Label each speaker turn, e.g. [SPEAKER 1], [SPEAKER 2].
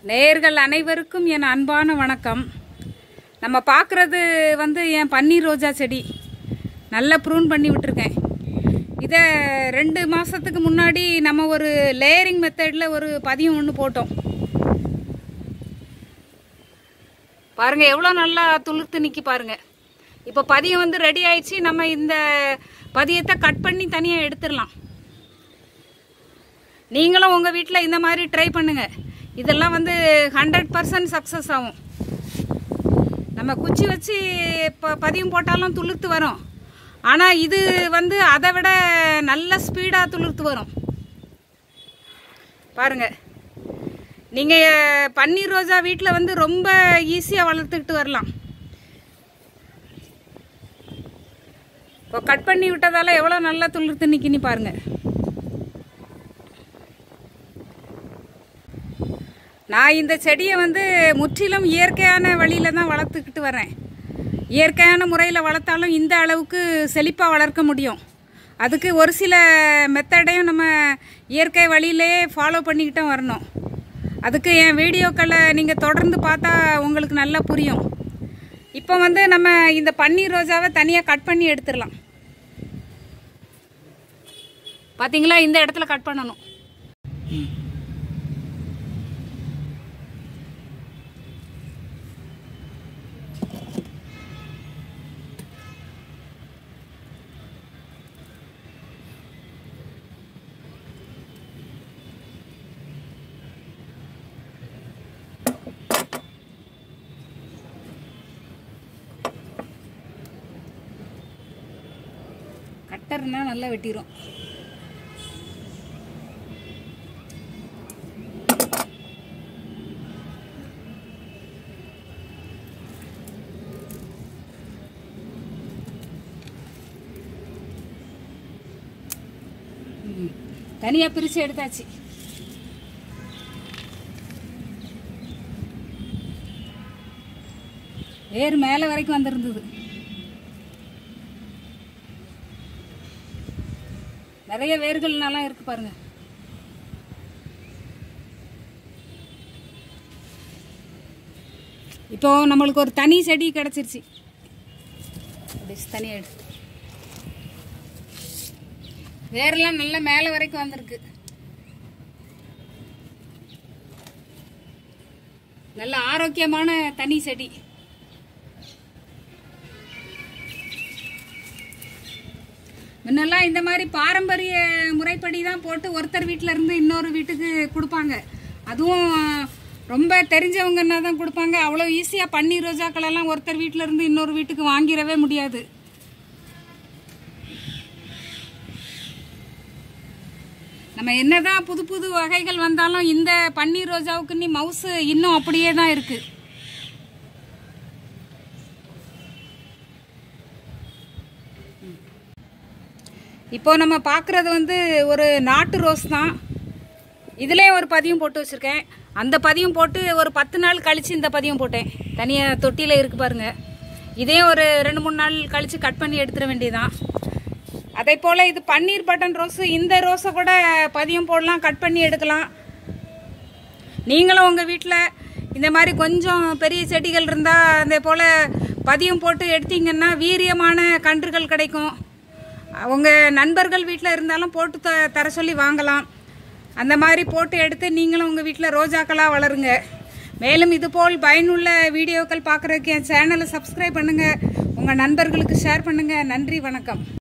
[SPEAKER 1] நேயர்கள் அனைவருக்கும் என் அன்பான வணக்கம் நம்ம பார்க்குறது வந்து என் பன்னீர் ரோஜா செடி நல்லா ப்ரூன் பண்ணி விட்டுருக்கேன் இதை ரெண்டு மாதத்துக்கு முன்னாடி நம்ம ஒரு லேயரிங் மெத்தடில் ஒரு பதியம் ஒன்று போட்டோம் பாருங்க எவ்வளோ நல்லா துளிர்த்து நிற்கி பாருங்க இப்போ பதியம் வந்து ரெடி ஆயிடுச்சு நம்ம இந்த பதியத்தை கட் பண்ணி தனியாக எடுத்துடலாம் நீங்களும் உங்கள் வீட்டில் இந்த மாதிரி ட்ரை பண்ணுங்க இதெல்லாம் வந்து ஹண்ட்ரட் பர்சன்ட் சக்ஸஸ் ஆகும் நம்ம குச்சி வச்சு இப்போ பதியம் போட்டாலும் துளிர்த்து வரும் ஆனால் இது வந்து அதை விட நல்ல ஸ்பீடாக துளிர்த்து வரும் பாருங்க நீங்கள் பன்னீர் ரோஜா வீட்டில் வந்து ரொம்ப ஈஸியாக வளர்த்துக்கிட்டு வரலாம் இப்போ கட் பண்ணி விட்டதால எவ்வளோ நல்லா துளிர்த்து நிற்கின்னு பாருங்க நான் இந்த செடியை வந்து முற்றிலும் இயற்கையான வழியில தான் வளர்த்துக்கிட்டு வரேன் இயற்கையான முறையில் வளர்த்தாலும் இந்த அளவுக்கு செழிப்பாக வளர்க்க முடியும் அதுக்கு ஒரு சில மெத்தடையும் நம்ம இயற்கை வழியிலே ஃபாலோ பண்ணிக்கிட்டே வரணும் அதுக்கு என் வீடியோக்களை நீங்கள் தொடர்ந்து பார்த்தா உங்களுக்கு நல்லா புரியும் இப்போ வந்து நம்ம இந்த பன்னீர் ரோஜாவை தனியாக கட் பண்ணி எடுத்துடலாம் பார்த்தீங்களா இந்த இடத்துல கட் பண்ணணும் கட்டர்னா நல்லா வெட்டிடும் தனியாக பிரித்து எடுத்தாச்சு வேர் மேலே வரைக்கும் வந்திருந்தது நிறைய வேர்கள்னாலாம் இருக்கு பாருங்க இப்போ நம்மளுக்கு ஒரு தனி செடி கிடைச்சிருச்சு அப்படி தனி எடு வேரெல்லாம் நல்லா மேலே வரைக்கும் வந்திருக்கு நல்ல ஆரோக்கியமான தனி செடி முன்னெல்லாம் இந்த மாதிரி பாரம்பரிய முறைப்படி தான் போட்டு ஒருத்தர் வீட்டில் இருந்து இன்னொரு வீட்டுக்கு கொடுப்பாங்க அதுவும் ரொம்ப தெரிஞ்சவங்கன்னா தான் கொடுப்பாங்க அவ்வளோ ஈஸியாக பன்னீர் ரோஜாக்கள் எல்லாம் ஒருத்தர் வீட்டில் இருந்து இன்னொரு வீட்டுக்கு வாங்கிடவே முடியாது நம்ம என்னதான் புது புது வகைகள் வந்தாலும் இந்த பன்னீர் ரோஜாவுக்கு நீ மவுசு இன்னும் அப்படியே தான் இருக்குது இப்போ நம்ம பார்க்குறது வந்து ஒரு நாட்டு ரோஸ் தான் இதுலேயே ஒரு பதியம் போட்டு வச்சுருக்கேன் அந்த பதியம் போட்டு ஒரு பத்து நாள் கழித்து இந்த பதியம் போட்டேன் தனியாக தொட்டியில் இருக்கு பாருங்க இதே ஒரு ரெண்டு மூணு நாள் கழித்து கட் பண்ணி எடுத்துட வேண்டியதான் அதே போல் இது பன்னீர் பட்டன் ரோஸு இந்த ரோஸை கூட பதியம் போடலாம் கட் பண்ணி எடுக்கலாம் நீங்களும் உங்கள் வீட்டில் இந்த மாதிரி கொஞ்சம் பெரிய செடிகள் இருந்தால் அதே போல் பதியம் போட்டு எடுத்தீங்கன்னா வீரியமான கன்றுகள் கிடைக்கும் உங்கள் நண்பர்கள் வீட்டில் இருந்தாலும் போட்டு த தர சொல்லி வாங்கலாம் அந்த மாதிரி போட்டு எடுத்து நீங்களும் உங்கள் வீட்டில் ரோஜாக்களாக வளருங்க மேலும் இதுபோல் பயனுள்ள வீடியோக்கள் பார்க்குறதுக்கு என் சேனலை சப்ஸ்கிரைப் பண்ணுங்கள் உங்கள் நண்பர்களுக்கு ஷேர் பண்ணுங்கள் நன்றி வணக்கம்